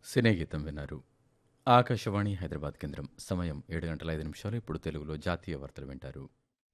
సినీ గీతం విన్నారు ఆకాశవాణి హైదరాబాద్ కేంద్రం సమయం ఏడు గంటల ఐదు నిమిషాలు ఇప్పుడు తెలుగులో జాతీయ వార్తలు వింటారు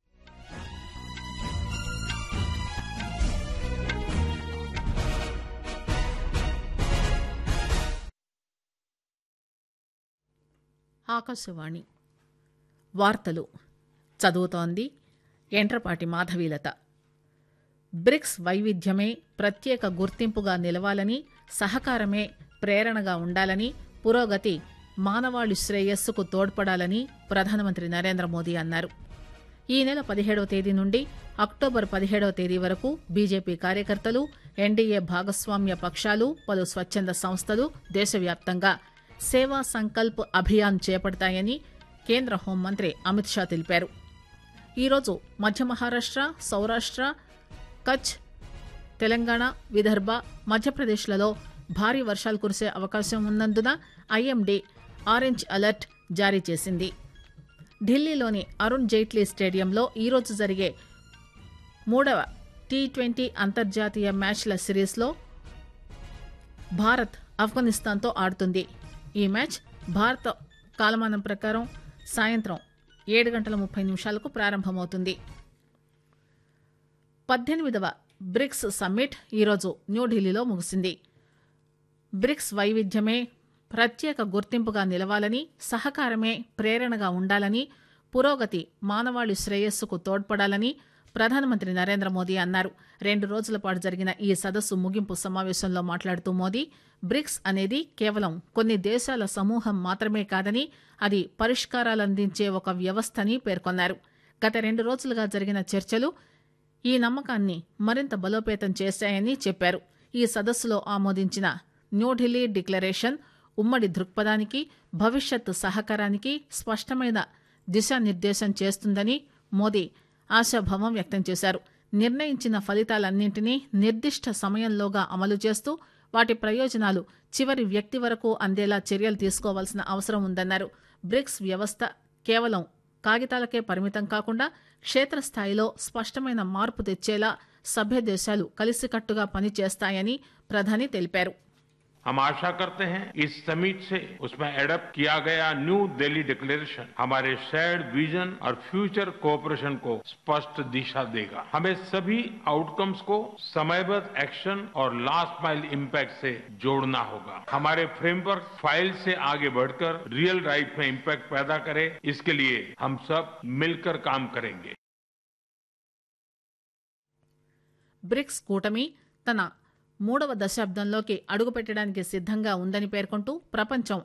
ఆకాశవాణి వార్తలు చదువుతోంది ఎంట్రపాటి మాధవీలత బ్రిక్స్ వైవిధ్యమే ప్రత్యేక గుర్తింపుగా నిలవాలని సహకారమే ప్రేరణగా ఉండాలని పురోగతి మానవాళి శ్రేయస్సుకు తోడ్పడాలని ప్రధానమంత్రి నరేంద్ర మోదీ అన్నారు ఈ నెల పదిహేడవ తేదీ నుండి అక్టోబర్ పదిహేడవ తేదీ వరకు బీజేపీ కార్యకర్తలు ఎన్డీఏ భాగస్వామ్య పక్షాలు పలు స్వచ్ఛంద సంస్థలు దేశవ్యాప్తంగా సేవా సంకల్ప్ అభియాన్ చేపడతాయని కేంద్ర హోంమంత్రి అమిత్ షా తెలిపారు ఈరోజు మధ్య మహారాష్ట్ర సౌరాష్ట్ర కచ్ తెలంగాణ విదర్భ మధ్యప్రదేశ్లలో భారీ వర్షాలు కురిసే అవకాశం ఉన్నందున ఐఎండీ ఆరెంజ్ అలర్ట్ జారీ చేసింది ఢిల్లీలోని అరుణ్ జైట్లీ స్టేడియంలో ఈరోజు జరిగే మూడవ టీ ట్వంటీ అంతర్జాతీయ మ్యాచ్ల సిరీస్లో భారత్ ఆఫ్ఘనిస్తాన్తో ఆడుతుంది ఈ మ్యాచ్ భారత కాలమానం ప్రకారం సాయంత్రం ఏడు గంటల ముప్పై నిమిషాలకు ప్రారంభమవుతుంది పద్దెనిమిదవ బ్రిక్స్ సమ్మిట్ ఈరోజు న్యూఢిల్లీలో ముగిసింది బ్రిక్స్ వైవిధ్యమే ప్రత్యేక గుర్తింపుగా నిలవాలని సహకారమే ప్రేరణగా ఉండాలని పురోగతి మానవాళి శ్రేయస్సుకు తోడ్పడాలని ప్రధానమంత్రి నరేంద్ర మోదీ అన్నారు రెండు రోజుల పాటు జరిగిన ఈ సదస్సు ముగింపు సమావేశంలో మాట్లాడుతూ మోదీ బ్రిక్స్ అనేది కేవలం కొన్ని దేశాల సమూహం మాత్రమే కాదని అది పరిష్కారాలందించే ఒక వ్యవస్థని పేర్కొన్నారు గత రెండు రోజులుగా జరిగిన చర్చలు ఈ నమ్మకాన్ని మరింత బలోపేతం చేశాయని చెప్పారు ఈ సదస్సులో ఆమోదించిన న్యూఢిల్లీ డిక్లరేషన్ ఉమ్మడి దృక్పథానికి భవిష్యత్ సహకారానికి స్పష్టమైన దిశానిర్దేశం చేస్తుందని మోదీ ఆశాభావం వ్యక్తం చేశారు నిర్ణయించిన ఫలితాలన్నింటినీ నిర్దిష్ట సమయంలోగా అమలు చేస్తూ వాటి ప్రయోజనాలు చివరి వ్యక్తి వరకు అందేలా చర్యలు తీసుకోవాల్సిన అవసరం ఉందన్నారు బ్రిక్స్ వ్యవస్థ కేవలం కాగితాలకే పరిమితం కాకుండా క్షేత్రస్థాయిలో స్పష్టమైన మార్పు తెచ్చేలా సభ్య దేశాలు కలిసికట్టుగా పనిచేస్తాయని ప్రధాని తెలిపారు हम आशा करते हैं इस समिट से उसमें एडप्ट किया गया न्यू दिल्ली डिक्लेरेशन हमारे शेयर्ड विजन और फ्यूचर कोऑपरेशन को स्पष्ट दिशा देगा हमें सभी आउटकम्स को समयबद्ध एक्शन और लास्ट माइल इम्पैक्ट से जोड़ना होगा हमारे फ्रेमवर्क फाइल से आगे बढ़कर रियल लाइफ में इम्पैक्ट पैदा करे इसके लिए हम सब मिलकर काम करेंगे బ్రిక్స్ కూటమి తన మూడవ దశాబ్దంలోకి అడుగుపెట్టడానికి సిద్ధంగా ఉందని పేర్కొంటూ ప్రపంచం